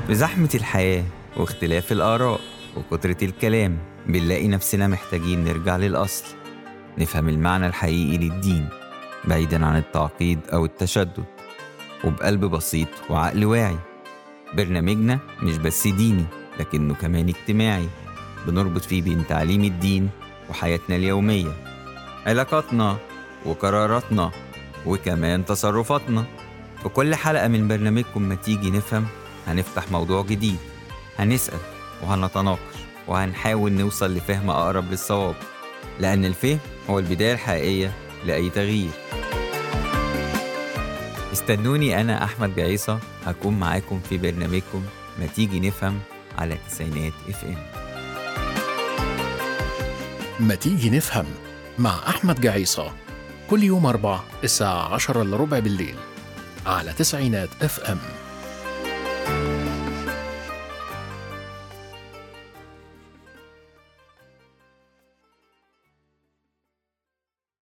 بزحمة الحياة واختلاف الآراء وكترة الكلام بنلاقي نفسنا محتاجين نرجع للأصل نفهم المعنى الحقيقي للدين بعيدا عن التعقيد أو التشدد وبقلب بسيط وعقل واعي برنامجنا مش بس ديني لكنه كمان اجتماعي بنربط فيه بين تعليم الدين وحياتنا اليومية علاقاتنا وقراراتنا وكمان تصرفاتنا في كل حلقة من برنامجكم ما تيجي نفهم هنفتح موضوع جديد هنسأل وهنتناقش وهنحاول نوصل لفهم أقرب للصواب لأن الفهم هو البداية الحقيقية لأي تغيير استنوني أنا أحمد جعيصة هكون معاكم في برنامجكم ما تيجي نفهم على تسعينات اف ام ما تيجي نفهم مع أحمد جعيصة كل يوم أربع الساعة عشرة إلا ربع بالليل على تسعينات اف ام